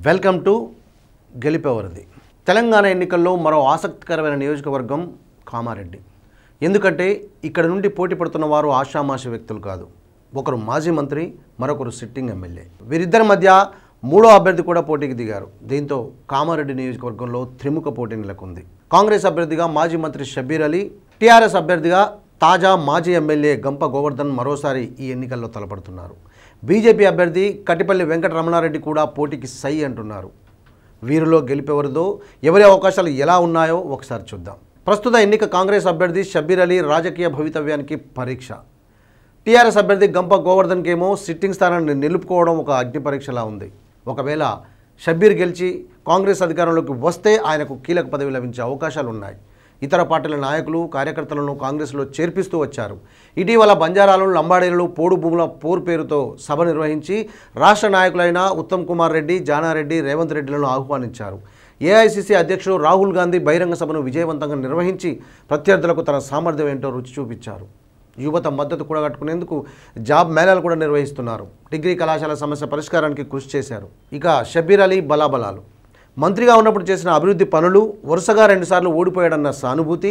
Welcome to గెలిపేవరది Telangana ఎన్నికల్లో మరో ఆసక్తికరమైన నియోజకవర్గం కామారెడ్డి ఎందుకంటే ఇక్కడ నుండి పోటీ పడుతున్న వారు ఆషామాషి వ్యక్తులు కాదు ఒకరు మాజీ మంత్రి మరొకరు సిట్టింగ్ ఎమ్మెల్యే వీరిద్దరి మధ్య మూడో అభ్యర్థి కూడా పోటీకి దిగారు దీంతో కామారెడ్డి నియోజకవర్గంలో త్రిముఖ పోటీ నెలకొంది కాంగ్రెస్ అభ్యర్థిగా మాజీ మంత్రి షబ్బీర్ అలీ టీఆర్ఎస్ అభ్యర్థిగా తాజా మాజీ ఎమ్మెల్యే గంప గోవర్ధన్ మరోసారి ఈ ఎన్నికల్లో తలపడుతున్నారు బీజేపీ అభ్యర్థి కటిపల్లి వెంకట రమణారెడ్డి కూడా పోటీకి సై అంటున్నారు వీరిలో గెలిపెవరిదో ఎవరి అవకాశాలు ఎలా ఉన్నాయో ఒకసారి చూద్దాం ప్రస్తుత ఎన్నిక కాంగ్రెస్ అభ్యర్థి షబ్బీర్ అలీ రాజకీయ భవితవ్యానికి పరీక్ష టీఆర్ఎస్ అభ్యర్థి గంప గోవర్ధన్కేమో సిట్టింగ్ స్థానాన్ని నిలుపుకోవడం ఒక అగ్ని పరీక్షలా ఉంది ఒకవేళ షబ్బీర్ గెలిచి కాంగ్రెస్ అధికారంలోకి వస్తే ఆయనకు కీలక పదవి లభించే అవకాశాలు ఉన్నాయి ఇతర పార్టీల నాయకులు కార్యకర్తలను కాంగ్రెస్లో చేర్పిస్తూ వచ్చారు ఇటీవల బంజారాలు లంబాడీలు పోడు భూముల పోర్ పేరుతో సభ నిర్వహించి రాష్ట్ర నాయకులైన ఉత్తమ్ కుమార్ రెడ్డి జానారెడ్డి రేవంత్ రెడ్డిలను ఆహ్వానించారు ఏఐసిసి అధ్యక్షుడు రాహుల్ గాంధీ బహిరంగ సభను విజయవంతంగా నిర్వహించి ప్రత్యర్థులకు తన సామర్థ్యం ఏంటో రుచి చూపించారు యువత మద్దతు కూడగట్టుకునేందుకు జాబ్ మేళాలు కూడా నిర్వహిస్తున్నారు డిగ్రీ కళాశాల సమస్య పరిష్కారానికి కృషి చేశారు ఇక షబీర్ అలీ బలాబలాలు మంత్రిగా ఉన్నప్పుడు చేసిన అభివృద్ధి పనులు వరుసగా రెండుసార్లు ఓడిపోయాడన్న సానుభూతి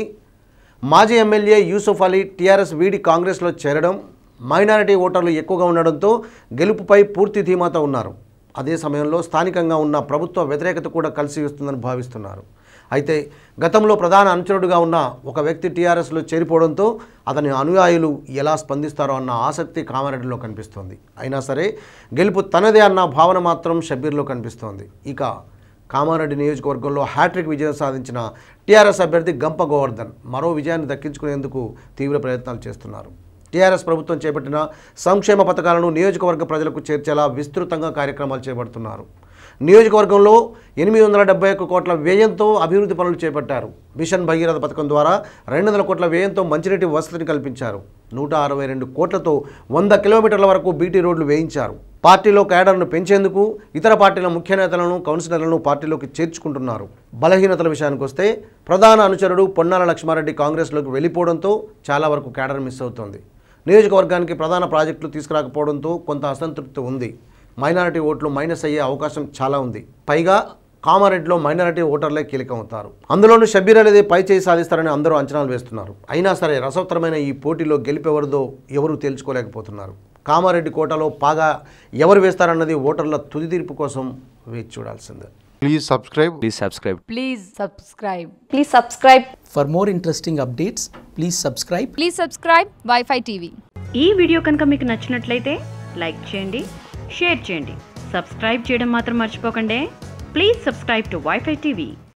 మాజీ ఎమ్మెల్యే యూసుఫ్ అలీ టీఆర్ఎస్ వీడి కాంగ్రెస్లో చేరడం మైనారిటీ ఓటర్లు ఎక్కువగా ఉండడంతో గెలుపుపై పూర్తి ధీమాతో ఉన్నారు అదే సమయంలో స్థానికంగా ఉన్న ప్రభుత్వ వ్యతిరేకత కూడా కలిసి వస్తుందని భావిస్తున్నారు అయితే గతంలో ప్రధాన అనుచరుడుగా ఉన్న ఒక వ్యక్తి టీఆర్ఎస్లో చేరిపోవడంతో అతని అనుయాయులు ఎలా స్పందిస్తారో అన్న ఆసక్తి కామారెడ్డిలో కనిపిస్తోంది అయినా సరే గెలుపు తనదే అన్న భావన మాత్రం షబ్బీర్లో కనిపిస్తోంది ఇక కామారెడ్డి నియోజకవర్గంలో హ్యాట్రిక్ విజయం సాధించిన టీఆర్ఎస్ అభ్యర్థి గంప గోవర్ధన్ మరో విజయాన్ని దక్కించుకునేందుకు తీవ్ర ప్రయత్నాలు చేస్తున్నారు టీఆర్ఎస్ ప్రభుత్వం చేపట్టిన సంక్షేమ పథకాలను నియోజకవర్గ ప్రజలకు చేర్చేలా విస్తృతంగా కార్యక్రమాలు చేపడుతున్నారు నియోజకవర్గంలో ఎనిమిది వందల డెబ్బై ఒక్క కోట్ల వ్యయంతో అభివృద్ధి పనులు చేపట్టారు మిషన్ భగీరథ పథకం ద్వారా రెండు వందల కోట్ల వ్యయంతో మంచినీటి వసతిని కల్పించారు నూట అరవై రెండు కోట్లతో వంద కిలోమీటర్ల వరకు బీటీ రోడ్లు వేయించారు పార్టీలో కేడర్ను పెంచేందుకు ఇతర పార్టీల ముఖ్య నేతలను కౌన్సిలర్లను పార్టీలోకి చేర్చుకుంటున్నారు బలహీనతల విషయానికి వస్తే ప్రధాన అనుచరుడు పొన్నాల లక్ష్మారెడ్డి కాంగ్రెస్లోకి వెళ్ళిపోవడంతో చాలా వరకు కేడర్ మిస్ అవుతోంది నియోజకవర్గానికి ప్రధాన ప్రాజెక్టులు తీసుకురాకపోవడంతో కొంత అసంతృప్తి ఉంది మైనారిటీ ఓట్లు మైనస్ అయ్యే అవకాశం చాలా ఉంది పైగా కామారెడ్డిలో మైనారిటీ ఓటర్లే కీలకం అవుతారు అందులోనూ షబీర్ అనేది పై చేయి సాధిస్తారని అందరూ అంచనాలు వేస్తున్నారు అయినా సరే రసవత్తరమైన ఈ పోటీలో గెలిపెవరిదో ఎవరూ తేల్చుకోలేకపోతున్నారు కామారెడ్డి కోటలో పాగా ఎవరు వేస్తారన్నది ఓటర్ల తుది తీర్పు కోసం వేచి చూడాల్సిందే Please subscribe. Please subscribe. Please subscribe. Please subscribe For more interesting updates, please subscribe please subscribe WiFi TV ఈ వీడియో కనుక మీకు నచ్చినట్లయితే లైక్ చేయండి షేర్ చేయండి సబ్స్క్రైబ్ చేయడం మాత్రం మర్చిపోకండి please subscribe to WiFi TV